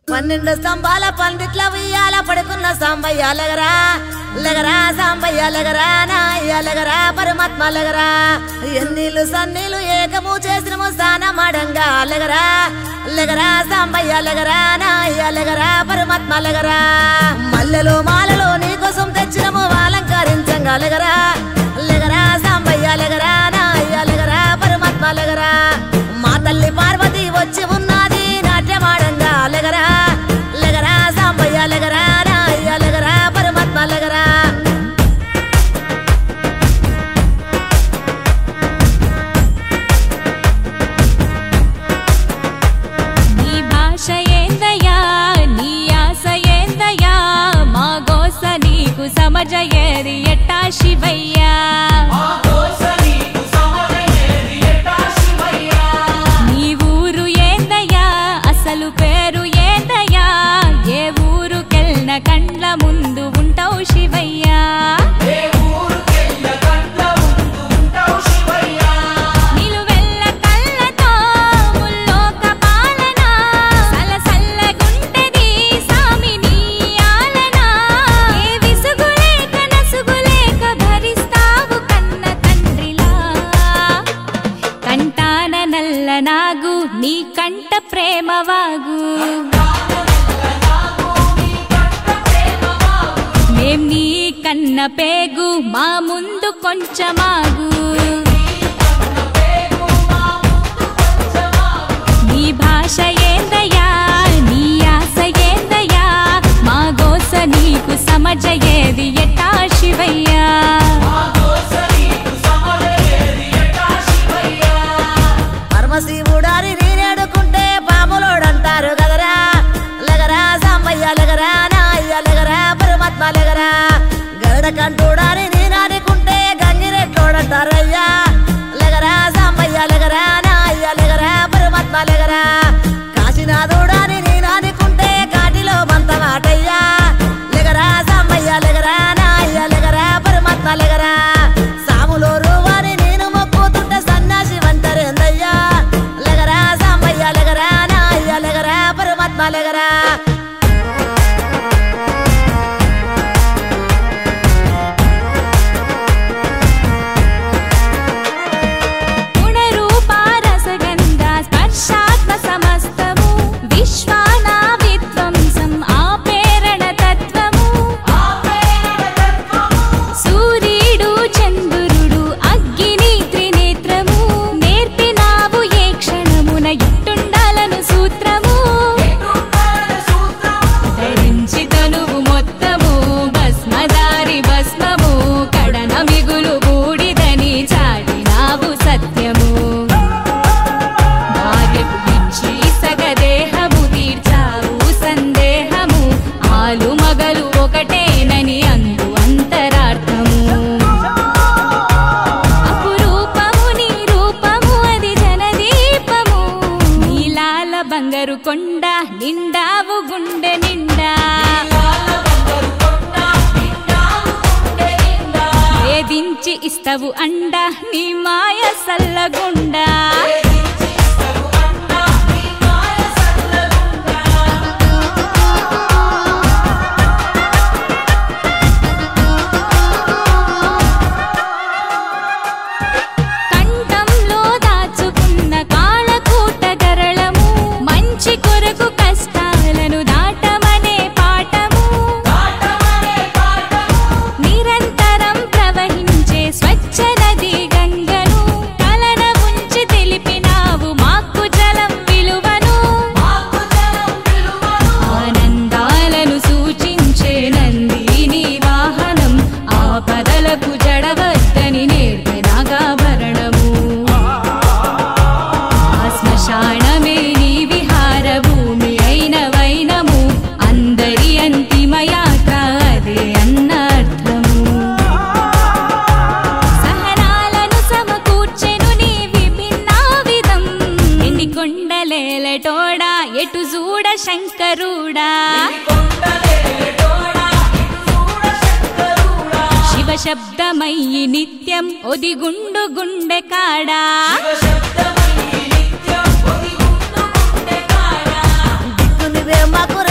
పన్నెండు స్తంభాల పందిట్ల ఉయ్యాల పడుకున్న సాంబయ్య లెగరా లెగరా సాంబయ్య లెగరా నాయ్య లెగరా పరమాత్మ లెగరా ఎన్నీళ్ళు సన్నీళ్ళు ఏకము చేసినము స్నానమాడంగా లెగరా లెగరా సాంబయ్య లెగరా నాయ్య లెగరా పరమాత్మ లెగరా మల్లెలు మాలలు నీకోసం తెచ్చినము అలంకరించంగా లెగరా లెగరా సాంబయ్య లెగరా నాయ్య లెగరా పరమాత్మ లెగరా మా తల్లి పార్వతి వచ్చి ఉన్నది నాట్యమాడంగా లెగరా లెగరా సాంబయ్య లెగరా నాయ్య లెగరా పరమాత్మ లెగరా నీ భాష ఏందయ్యా నీ ఆశ ఏందయ్యా మా గోస నీకు సమజయేది ఎట్టా శివయ్యా నీ ఊరు ఏందయ్యా అసలు పేరు ఏందయ్యా ఏ ఊరుకెళ్ళిన కండ్ల ముందు ఉంటావు శివయ్యా నిలువెల్ల కళ్ళతో ముల్లోక పాలన సలసల్లగుంటది సామి నీ ఆలన ఏ విసుగులేక నసుగులేక భరిస్తావు కన్న తండ్రిలా కంటాన నల్ల నాగు నీ కంట ప్రేమ వాగు మేం నీ కన్న పేగు మా ముందు కొంచెమాగు నీ భాష ఏందయ్యా నీ ఆశ ఏందయ్యా మా గోస నీకు సమజయేది ఎట్టా శివయ్యా పరమశివుడారి నేనేడుకుంటే పాములోడంటారు కదరా లెగరా సాంబయ్య లెగరా నాయ్య లెగరా పరమాత్మ లెగరా గరుడ కంటూడారి నేనాడుకుంటే గంగిరెట్లోడంటారయ్యా లెగరా సాంబయ్య లెగరా నాయ్య లెగరా పరమాత్మ లెగరా కాశీనాథుడాని నేనాడుకుంటే కాటిలో మంతమాటయ్యా లెగరా సాంబయ్య లెగరా నాయ్య లెగరా పరమాత్మ లెగరా సాములోరు వారి నేను మొక్కుతుంటే సన్నాసి వంటరేందయ్యా లెగరా సాంబయ్య లెగరా నాయ్య లెగరా పరమాత్మ లెగరా గుణరూపారసగంధ స్పర్శాత్మ సమస్తము విశ్వానా విధ్వంసం ఆపేరణ తత్వము సూర్యుడు చంద్రుడు అగ్గిని త్రినేత్రము నేర్పినావు ఏ క్షణమున ఇట్టుండాలను సూత్రము ధరించి తనువు మొత్తము భస్మదారి భస్మము కడన మిగులు బూడిదని చాటినావు సత్యము భార్యకు ఇచ్చి సగదేహము తీర్చావు సందేహము ఆలు మగలు ఒకటేనని అందు అంతరార్థము అపురూపము నీ రూపము అది జనదీపము నీలాల బంగారు కొండ నిండావు గుండె నిండా వేధించి ఇస్తవు అండ నీ మాయ సల్లగుండా కంఠంలో దాచుకున్న కాళకూట గరళము మంచి కొరకు కష్టాలను దాటమనే పాఠము నిరంతరం ప్రవహించే స్వచ్ఛ నది గంగను కలన ఉంచి తెలిపినావు మాకు జలం విలువను ఆనందాలను సూచించే నందిని వాహనం ఆపదలకు జడవద్దని నేర్పినాగాభరణము ఆ శ్మశానమే నీ విహార భూమి అయిన వైనము అందరి అంతిమయాత్ర అదే అన్నర్థము సహనాలను సమకూర్చెను నీ విభిన్నావిధం ఎన్ని కొండలేలటోడా ఎటు చూడ శంకరుడా శివ శబ్దమయ్యి నిత్యం ఒదిగుండు గుండె కాడా దిక్కుని వేమకుర